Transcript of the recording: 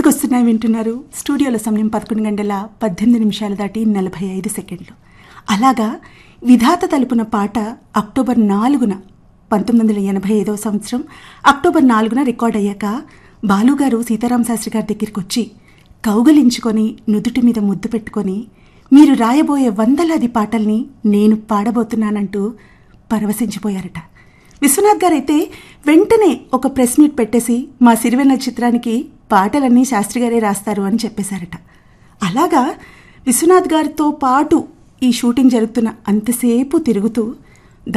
గుర్తుకొస్తున్నాయి వింటున్నారు స్టూడియోలో సమయం పదకొండు గంటల పద్దెనిమిది నిమిషాలు దాటి నలభై ఐదు సెకండ్లు అలాగా విధాత తలుపున పాట అక్టోబర్ నాలుగున పంతొమ్మిది వందల ఎనభై ఐదవ సంవత్సరం అక్టోబర్ నాలుగున రికార్డ్ అయ్యాక బాలుగారు సీతారామ శాస్త్రి గారి దగ్గరికి వచ్చి కౌగలించుకొని నుదుటి మీద ముద్దు పెట్టుకొని మీరు రాయబోయే వందలాది పాటల్ని నేను పాడబోతున్నానంటూ పరవశించిపోయారట విశ్వనాథ్ గారైతే వెంటనే ఒక ప్రెస్ మీట్ పెట్టేసి మా సిరివెన్నెల చిత్రానికి పాటలన్నీ శాస్త్రి గారే రాస్తారు అని చెప్పేశారట అలాగా విశ్వనాథ్ గారితో పాటు ఈ షూటింగ్ జరుగుతున్న అంతసేపు తిరుగుతూ